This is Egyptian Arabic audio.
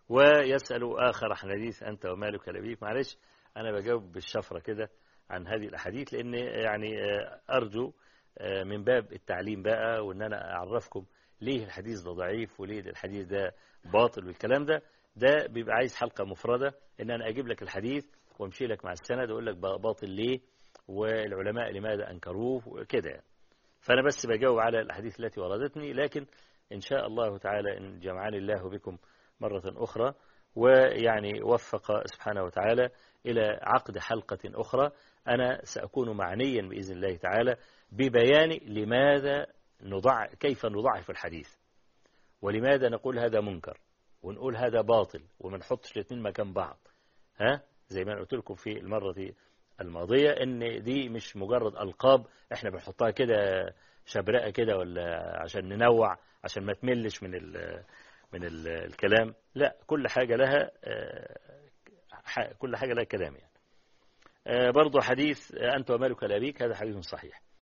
ويسأل آخر عن حديث أنت ومالك لبيك معلش أنا بجاوب بالشفرة كده عن هذه الأحاديث لأن يعني أرجو من باب التعليم بقى وأن أنا أعرفكم ليه الحديث ده ضعيف وليه الحديث ده باطل والكلام ده ده بيبقى عايز حلقة مفردة ان انا اجيب لك الحديث وامشي لك مع السند واقول لك باطل ليه والعلماء لماذا انكروه وكده يعني. فانا بس بجاوب على الاحاديث التي وردتني لكن ان شاء الله تعالى ان جمعني الله بكم مرة اخرى ويعني وفق سبحانه وتعالى الى عقد حلقة اخرى انا ساكون معنيا باذن الله تعالى ببيان لماذا نضع كيف نضعف الحديث ولماذا نقول هذا منكر ونقول هذا باطل وما نحطش الاثنين مكان بعض ها زي ما قلت لكم في المرة الماضية ان دي مش مجرد القاب احنا بنحطها كده شبرقة كده ولا عشان ننوع عشان ما تملش من ال من ال الكلام لا كل حاجة لها كل حاجة لها كلام يعني برضو حديث أنت ومالك لأبيك هذا حديث صحيح